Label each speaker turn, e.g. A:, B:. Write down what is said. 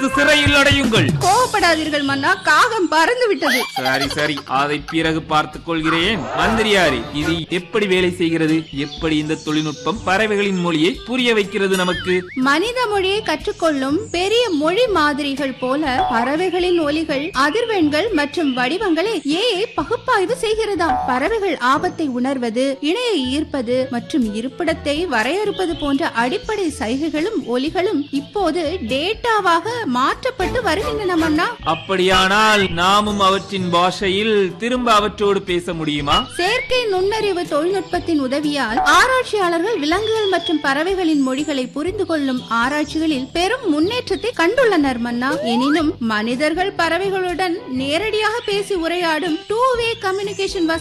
A: சிறையில் அடையுங்கள்
B: கோவப்படாதீர்கள் மன்னா காகம் பறந்து விட்டது
A: சரி சரி அதை பிறகு பார்த்துக் கொள்கிறேன் மந்திரியாரே இது எப்படி வேலை செய்கிறது எப்படி இந்த தொழில்நுட்பம் பறவைகளின் மொழியை புரிய வைக்கிறது நமக்கு
B: மனித மொழியை கற்றுக்கொள்ளும் பெரிய மொழி மாதிரிகள் போல பறவைகளின் ஒலிகள் அதிர்வெண்கள் மற்றும் வடிவங்களை ஏஐ பகுப்பாய்வு செய்கிறதாம் பறவைகள் ஆபத்தை உணர்வது இணையை ஈர்ப்பது மற்றும் இருப்பிடத்தை வரையறுப்பது போன்ற அடிப்படை சைகைகளும் ஒலிகளும் இப்போது டேட்டாவாக மாற்றப்பட்டு வருகின்றன மன்னா
A: அப்படியானால் நாமும் அவற்றின் பாஷையில் திரும்ப அவற்றோடு பேச முடியுமா
B: செயற்கை நுண்ணறிவு தொழில்நுட்பத்தின் உதவியால் ஆராய்ச்சியாளர்கள் விலங்குகள் மற்றும் பறவைகளின் மொழிகளை புரிந்து கொள்ளும் ஆராய்ச்சிகளில் பெரும் முன்னேற்றத்தை கண்டுள்ளனர் மன்னா எனினும் மனிதர்கள் பறவைகளுடன் நேரடியாக பேசி உரையாடும் டூ வே கம்யூனிகேஷன்